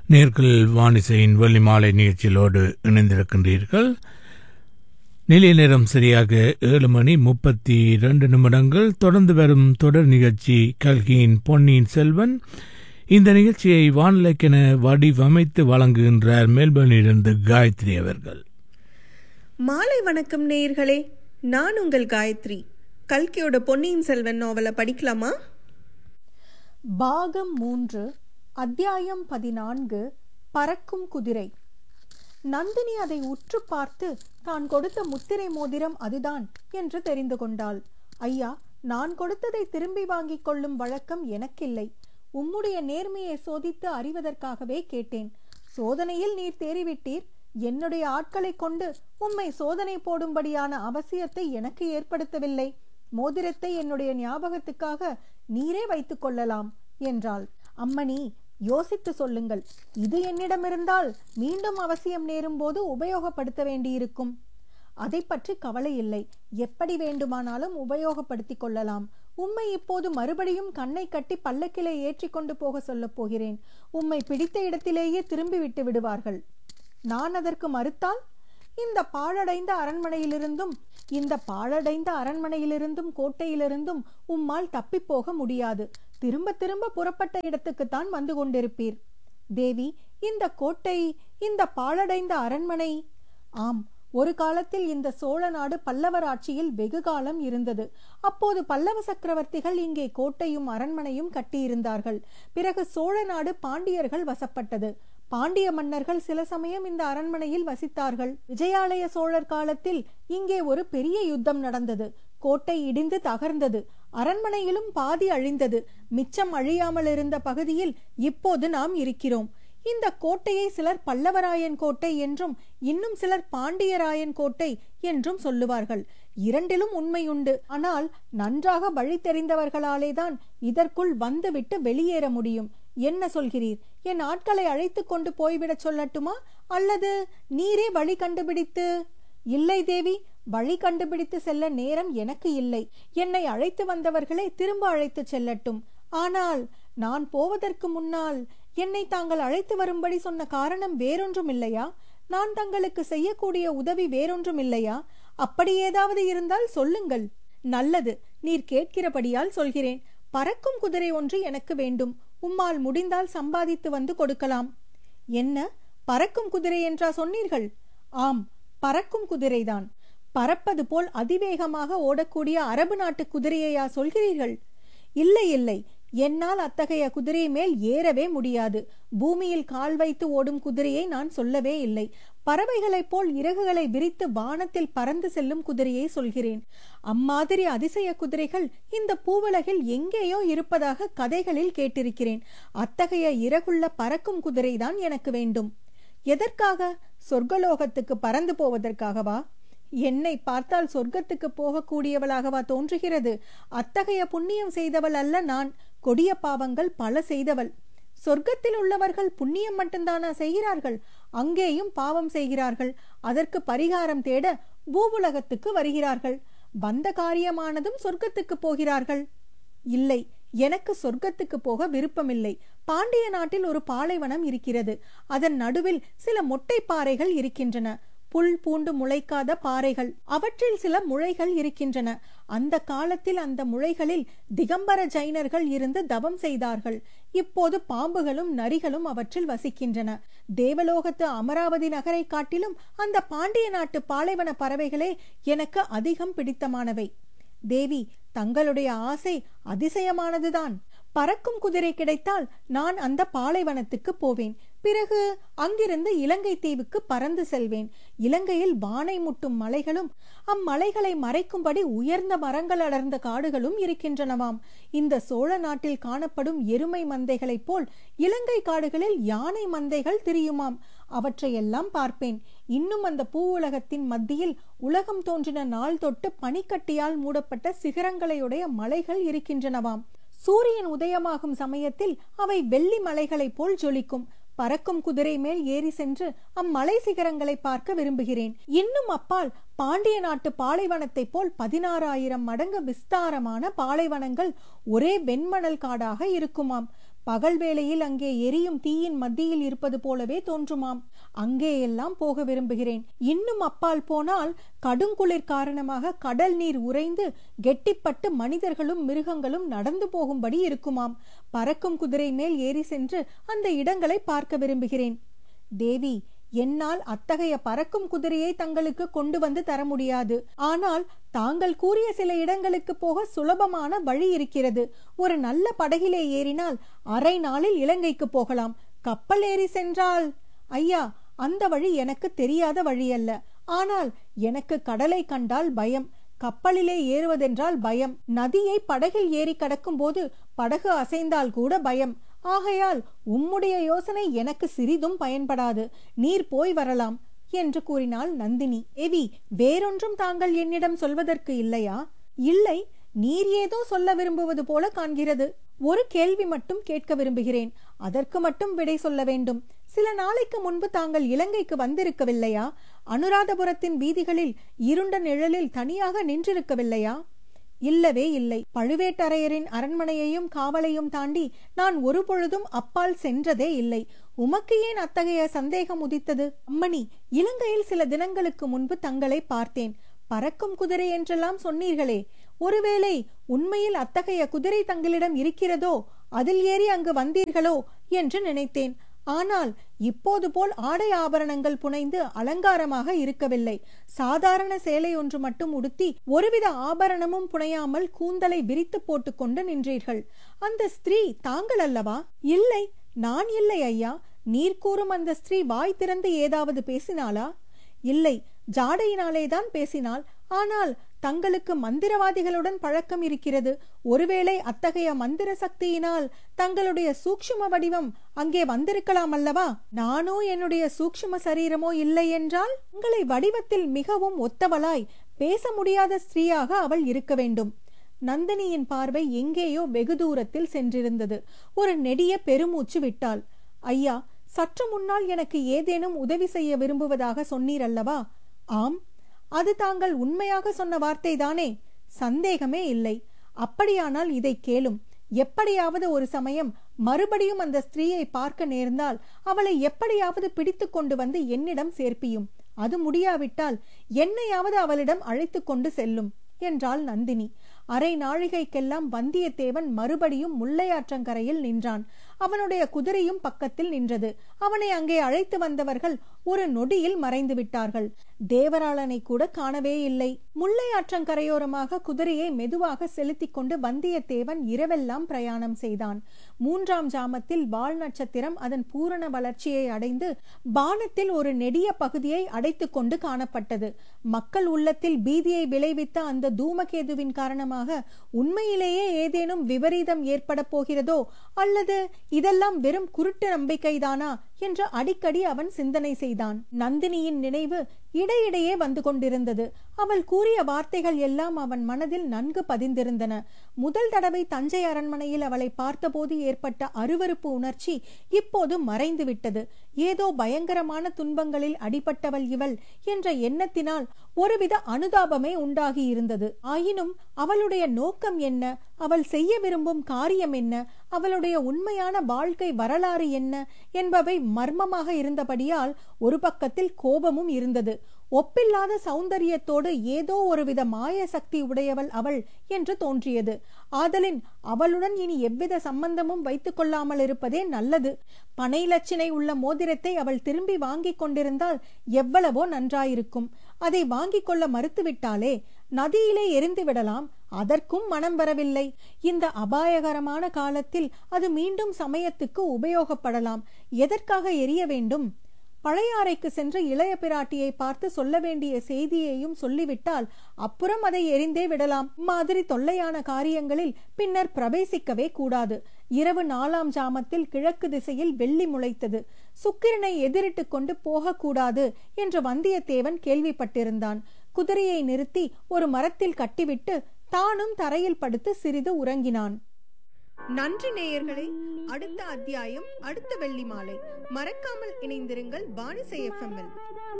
நேர்கள் வானிசையின் வெள்ளி மாலை நிகழ்ச்சியிலோடு இணைந்திருக்கின்றீர்கள் நிலைய நேரம் சரியாக ஏழு மணி முப்பத்தி இரண்டு நிமிடங்கள் தொடர்ந்து வரும் தொடர் நிகழ்ச்சி கல்கியின் பொன்னியின் செல்வன் இந்த நிகழ்ச்சியை வானிலைக்கென வடிவமைத்து வழங்குகின்றார் மெல்பர்னிலிருந்து காயத்ரி அவர்கள் மாலை வணக்கம் நேயர்களே நான் உங்கள் காயத்ரி கல்கியோட பொன்னியின் செல்வன் நாவலை படிக்கலாமா பாகம் மூன்று அத்தியாயம் பதினான்கு பறக்கும் குதிரை நந்தினி அதை உற்று பார்த்து தான் கொடுத்த முத்திரை மோதிரம் அதுதான் என்று தெரிந்து கொண்டாள் ஐயா நான் கொடுத்ததை திரும்பி வாங்கிக் கொள்ளும் வழக்கம் எனக்கில்லை உம்முடைய நேர்மையை சோதித்து அறிவதற்காகவே கேட்டேன் சோதனையில் நீர் தேறிவிட்டீர் என்னுடைய ஆட்களைக் கொண்டு உம்மை சோதனை போடும்படியான அவசியத்தை எனக்கு ஏற்படுத்தவில்லை மோதிரத்தை என்னுடைய ஞாபகத்துக்காக நீரே வைத்துக் கொள்ளலாம் என்றாள் அம்மணி யோசித்து சொல்லுங்கள் இது என்னிடமிருந்தால் மீண்டும் அவசியம் நேரும் போது உபயோகப்படுத்த வேண்டியிருக்கும் அதை பற்றி கவலை இல்லை எப்படி வேண்டுமானாலும் உபயோகப்படுத்திக் கொள்ளலாம் உம்மை இப்போது மறுபடியும் கண்ணை கட்டி பல்லக்கிலே ஏற்றி கொண்டு போக சொல்லப் போகிறேன் உம்மை பிடித்த இடத்திலேயே திரும்பி விட்டு விடுவார்கள் நான் அதற்கு மறுத்தால் இந்த பாழடைந்த அரண்மனையிலிருந்தும் இந்த பாழடைந்த அரண்மனையிலிருந்தும் கோட்டையிலிருந்தும் உம்மால் தப்பிப் போக முடியாது திரும்ப திரும்ப புறப்பட்ட இடத்துக்குத்தான் வந்து கொண்டிருப்பீர் தேவி இந்த கோட்டை இந்த பாழடைந்த அரண்மனை ஆம் ஒரு காலத்தில் இந்த சோழ நாடு பல்லவர் ஆட்சியில் வெகு காலம் இருந்தது அப்போது பல்லவ சக்கரவர்த்திகள் இங்கே கோட்டையும் அரண்மனையும் கட்டியிருந்தார்கள் பிறகு சோழ நாடு பாண்டியர்கள் வசப்பட்டது பாண்டிய மன்னர்கள் சில சமயம் இந்த அரண்மனையில் வசித்தார்கள் விஜயாலய சோழர் காலத்தில் இங்கே ஒரு பெரிய யுத்தம் நடந்தது கோட்டை இடிந்து தகர்ந்தது அரண்மனையிலும் பாதி அழிந்தது மிச்சம் அழியாமல் இருந்த பகுதியில் இப்போது நாம் இருக்கிறோம் இந்த கோட்டையை சிலர் பல்லவராயன் கோட்டை என்றும் இன்னும் சிலர் பாண்டியராயன் கோட்டை என்றும் சொல்லுவார்கள் இரண்டிலும் உண்மையுண்டு ஆனால் நன்றாக வழி தெரிந்தவர்களாலேதான் இதற்குள் வந்துவிட்டு வெளியேற முடியும் என்ன சொல்கிறீர் என் ஆட்களை அழைத்து கொண்டு போய்விடச் சொல்லட்டுமா அல்லது நீரே வழி கண்டுபிடித்து இல்லை தேவி வழி கண்டுபிடித்து செல்ல நேரம் எனக்கு இல்லை என்னை அழைத்து வந்தவர்களை திரும்ப அழைத்து செல்லட்டும் ஆனால் நான் போவதற்கு முன்னால் என்னை தாங்கள் அழைத்து வரும்படி சொன்ன காரணம் வேறொன்றும் இல்லையா நான் தங்களுக்கு செய்யக்கூடிய உதவி வேறொன்றும் இல்லையா அப்படி ஏதாவது இருந்தால் சொல்லுங்கள் நல்லது நீர் கேட்கிறபடியால் சொல்கிறேன் பறக்கும் குதிரை ஒன்று எனக்கு வேண்டும் உம்மால் முடிந்தால் சம்பாதித்து வந்து கொடுக்கலாம் என்ன பறக்கும் குதிரை என்றா சொன்னீர்கள் ஆம் பறக்கும் குதிரைதான் பறப்பது போல் அதிவேகமாக ஓடக்கூடிய அரபு நாட்டு குதிரையையா சொல்கிறீர்கள் இல்லை இல்லை என்னால் அத்தகைய குதிரை மேல் ஏறவே முடியாது பூமியில் கால் வைத்து ஓடும் குதிரையை நான் சொல்லவே இல்லை பறவைகளைப் போல் இறகுகளை விரித்து வானத்தில் பறந்து செல்லும் குதிரையை சொல்கிறேன் அம்மாதிரி அதிசய குதிரைகள் இந்த பூவுலகில் எங்கேயோ இருப்பதாக கதைகளில் கேட்டிருக்கிறேன் அத்தகைய இறகுள்ள பறக்கும் குதிரைதான் எனக்கு வேண்டும் எதற்காக சொர்க்கலோகத்துக்கு பறந்து போவதற்காகவா என்னை பார்த்தால் சொர்க்கத்துக்கு போகக்கூடியவளாகவா தோன்றுகிறது அத்தகைய புண்ணியம் செய்தவள் அல்ல நான் கொடிய பாவங்கள் பல செய்தவள் சொர்க்கத்தில் உள்ளவர்கள் புண்ணியம் மட்டும்தானா செய்கிறார்கள் அங்கேயும் பாவம் செய்கிறார்கள் அதற்கு பரிகாரம் தேட பூவுலகத்துக்கு வருகிறார்கள் வந்த காரியமானதும் சொர்க்கத்துக்கு போகிறார்கள் இல்லை எனக்கு சொர்க்கத்துக்கு போக விருப்பமில்லை பாண்டிய நாட்டில் ஒரு பாலைவனம் இருக்கிறது அதன் நடுவில் சில மொட்டை பாறைகள் இருக்கின்றன புல் பூண்டு முளைக்காத பாறைகள் அவற்றில் சில முளைகள் இருக்கின்றன அந்த காலத்தில் அந்த முளைகளில் திகம்பர ஜைனர்கள் இருந்து தவம் செய்தார்கள் இப்போது பாம்புகளும் நரிகளும் அவற்றில் வசிக்கின்றன தேவலோகத்து அமராவதி நகரை காட்டிலும் அந்த பாண்டிய நாட்டு பாலைவன பறவைகளே எனக்கு அதிகம் பிடித்தமானவை தேவி தங்களுடைய ஆசை அதிசயமானதுதான் பறக்கும் குதிரை கிடைத்தால் நான் அந்த பாலைவனத்துக்கு போவேன் பிறகு அங்கிருந்து இலங்கை தீவுக்கு பறந்து செல்வேன் இலங்கையில் வானை முட்டும் மலைகளும் அம்மலைகளை மறைக்கும்படி உயர்ந்த மரங்கள் அடர்ந்த காடுகளும் இருக்கின்றனவாம் இந்த சோழ நாட்டில் காணப்படும் எருமை மந்தைகளைப் போல் இலங்கை காடுகளில் யானை மந்தைகள் திரியுமாம் அவற்றையெல்லாம் பார்ப்பேன் இன்னும் அந்த பூவுலகத்தின் மத்தியில் உலகம் தோன்றின நாள் தொட்டு பனிக்கட்டியால் மூடப்பட்ட சிகரங்களையுடைய மலைகள் இருக்கின்றனவாம் சூரியன் உதயமாகும் சமயத்தில் அவை வெள்ளி மலைகளைப் போல் ஜொலிக்கும் பறக்கும் குதிரை மேல் ஏறி சென்று அம்மலை சிகரங்களை பார்க்க விரும்புகிறேன் இன்னும் அப்பால் பாண்டிய நாட்டு பாலைவனத்தைப் போல் பதினாறாயிரம் மடங்கு விஸ்தாரமான பாலைவனங்கள் ஒரே வெண்மணல் காடாக இருக்குமாம் பகல் வேளையில் அங்கே எரியும் தீயின் மத்தியில் இருப்பது போலவே தோன்றுமாம் அங்கே எல்லாம் போக விரும்புகிறேன் இன்னும் அப்பால் போனால் கடுங்குளிர் காரணமாக கடல் நீர் உறைந்து கெட்டிப்பட்டு மனிதர்களும் மிருகங்களும் நடந்து போகும்படி இருக்குமாம் பறக்கும் குதிரை மேல் ஏறி சென்று அந்த இடங்களை பார்க்க விரும்புகிறேன் தேவி என்னால் அத்தகைய பறக்கும் குதிரையை தங்களுக்கு கொண்டு வந்து தர முடியாது ஆனால் தாங்கள் கூறிய சில இடங்களுக்கு போக சுலபமான வழி இருக்கிறது ஒரு நல்ல படகிலே ஏறினால் அரை நாளில் இலங்கைக்கு போகலாம் கப்பல் ஏறி சென்றால் ஐயா அந்த வழி எனக்கு தெரியாத வழி அல்ல ஆனால் எனக்கு கடலை கண்டால் பயம் கப்பலிலே ஏறுவதென்றால் பயம் நதியை படகில் ஏறி கடக்கும் போது படகு அசைந்தால் கூட பயம் ஆகையால் உம்முடைய யோசனை எனக்கு சிறிதும் பயன்படாது நீர் போய் வரலாம் என்று கூறினாள் நந்தினி ஏவி வேறொன்றும் தாங்கள் என்னிடம் சொல்வதற்கு இல்லையா இல்லை நீர் ஏதோ சொல்ல விரும்புவது போல காண்கிறது ஒரு கேள்வி மட்டும் கேட்க விரும்புகிறேன் அதற்கு மட்டும் விடை சொல்ல வேண்டும் சில நாளைக்கு முன்பு தாங்கள் இலங்கைக்கு வந்திருக்கவில்லையா அனுராதபுரத்தின் வீதிகளில் இருண்ட நிழலில் தனியாக நின்றிருக்கவில்லையா இல்லவே இல்லை பழுவேட்டரையரின் அரண்மனையையும் காவலையும் தாண்டி நான் ஒரு பொழுதும் அப்பால் சென்றதே இல்லை உமக்கு ஏன் அத்தகைய சந்தேகம் உதித்தது அம்மணி இலங்கையில் சில தினங்களுக்கு முன்பு தங்களை பார்த்தேன் பறக்கும் குதிரை என்றெல்லாம் சொன்னீர்களே ஒருவேளை உண்மையில் அத்தகைய குதிரை தங்களிடம் இருக்கிறதோ அதில் ஏறி அங்கு வந்தீர்களோ என்று நினைத்தேன் ஆனால் இப்போது போல் ஆடை ஆபரணங்கள் புனைந்து அலங்காரமாக இருக்கவில்லை சாதாரண சேலை ஒன்று மட்டும் உடுத்தி ஒருவித ஆபரணமும் புனையாமல் கூந்தலை விரித்து போட்டுக்கொண்டு நின்றீர்கள் அந்த ஸ்திரீ தாங்கள் அல்லவா இல்லை நான் இல்லை ஐயா நீர் கூறும் அந்த ஸ்திரீ வாய் திறந்து ஏதாவது பேசினாளா இல்லை ஜாடையினாலேதான் பேசினாள் ஆனால் தங்களுக்கு மந்திரவாதிகளுடன் பழக்கம் இருக்கிறது ஒருவேளை அத்தகைய மந்திர சக்தியினால் தங்களுடைய சூக்ஷ்ம வடிவம் அங்கே வந்திருக்கலாம் அல்லவா நானோ என்னுடைய சூக்ஷ்ம சரீரமோ இல்லை என்றால் உங்களை வடிவத்தில் மிகவும் ஒத்தவளாய் பேச முடியாத ஸ்திரீயாக அவள் இருக்க வேண்டும் நந்தினியின் பார்வை எங்கேயோ வெகு தூரத்தில் சென்றிருந்தது ஒரு நெடிய பெருமூச்சு விட்டாள் ஐயா சற்று முன்னால் எனக்கு ஏதேனும் உதவி செய்ய விரும்புவதாக சொன்னீர் அல்லவா ஆம் அது தாங்கள் உண்மையாக சொன்ன வார்த்தைதானே சந்தேகமே இல்லை அப்படியானால் இதை கேளும் எப்படியாவது ஒரு சமயம் மறுபடியும் அந்த ஸ்திரீயை பார்க்க நேர்ந்தால் அவளை எப்படியாவது பிடித்து கொண்டு வந்து என்னிடம் சேர்ப்பியும் அது முடியாவிட்டால் என்னையாவது அவளிடம் அழைத்து கொண்டு செல்லும் என்றாள் நந்தினி அரை நாழிகைக்கெல்லாம் வந்தியத்தேவன் மறுபடியும் முல்லையாற்றங்கரையில் நின்றான் அவனுடைய குதிரையும் பக்கத்தில் நின்றது அவனை அங்கே அழைத்து வந்தவர்கள் ஒரு நொடியில் மறைந்து விட்டார்கள் தேவராளனை கூட காணவே இல்லை முல்லையாற்றங்கரையோரமாக குதிரையை மெதுவாக செலுத்திக் கொண்டு வந்தியத்தேவன் இரவெல்லாம் பிரயாணம் செய்தான் மூன்றாம் ஜாமத்தில் வால் நட்சத்திரம் அதன் பூரண வளர்ச்சியை அடைந்து பானத்தில் ஒரு நெடிய பகுதியை அடைத்துக் கொண்டு காணப்பட்டது மக்கள் உள்ளத்தில் பீதியை விளைவித்த அந்த தூமகேதுவின் காரணமாக உண்மையிலேயே ஏதேனும் விபரீதம் ஏற்பட போகிறதோ அல்லது இதெல்லாம் வெறும் குருட்டு நம்பிக்கைதானா என்று அடிக்கடி அவன் சிந்தனை செய்தான் நந்தினியின் நினைவு இடையிடையே வந்து கொண்டிருந்தது அவள் கூறிய வார்த்தைகள் எல்லாம் அவன் மனதில் நன்கு பதிந்திருந்தன முதல் தடவை தஞ்சை அரண்மனையில் அவளை பார்த்தபோது ஏற்பட்ட அருவருப்பு உணர்ச்சி இப்போது மறைந்து விட்டது ஏதோ பயங்கரமான துன்பங்களில் அடிபட்டவள் இவள் என்ற எண்ணத்தினால் ஒருவித அனுதாபமே உண்டாகி இருந்தது ஆயினும் அவளுடைய நோக்கம் என்ன அவள் செய்ய விரும்பும் காரியம் என்ன அவளுடைய உண்மையான வாழ்க்கை வரலாறு என்ன என்பவை மர்மமாக இருந்தபடியால் ஒரு பக்கத்தில் கோபமும் இருந்தது ஒப்பில்லாத சௌந்தரியத்தோடு ஏதோ ஒருவித மாய சக்தி உடையவள் அவள் என்று தோன்றியது ஆதலின் அவளுடன் இனி எவ்வித சம்பந்தமும் வைத்துக் கொள்ளாமல் இருப்பதே நல்லது பனை லட்சினை உள்ள மோதிரத்தை அவள் திரும்பி வாங்கிக் கொண்டிருந்தால் எவ்வளவோ நன்றாயிருக்கும் அதை வாங்கிக் கொள்ள மறுத்துவிட்டாலே நதியிலே எரிந்து விடலாம் அதற்கும் மனம் வரவில்லை இந்த அபாயகரமான காலத்தில் அது மீண்டும் சமயத்துக்கு உபயோகப்படலாம் எதற்காக எரிய வேண்டும் பழையாறைக்கு சென்று இளைய பிராட்டியை பார்த்து சொல்ல வேண்டிய செய்தியையும் சொல்லிவிட்டால் அப்புறம் அதை எரிந்தே விடலாம் மாதிரி தொல்லையான காரியங்களில் பின்னர் பிரவேசிக்கவே கூடாது இரவு நாலாம் ஜாமத்தில் கிழக்கு திசையில் வெள்ளி முளைத்தது சுக்கிரனை எதிரிட்டு கொண்டு போகக்கூடாது என்று வந்தியத்தேவன் கேள்விப்பட்டிருந்தான் குதிரையை நிறுத்தி ஒரு மரத்தில் கட்டிவிட்டு தானும் தரையில் படுத்து சிறிது உறங்கினான் நன்றி நேயர்களே அடுத்த அத்தியாயம் அடுத்த வெள்ளி மாலை மறக்காமல் இணைந்திருங்கள் பானிசை எஃப்எம்எல்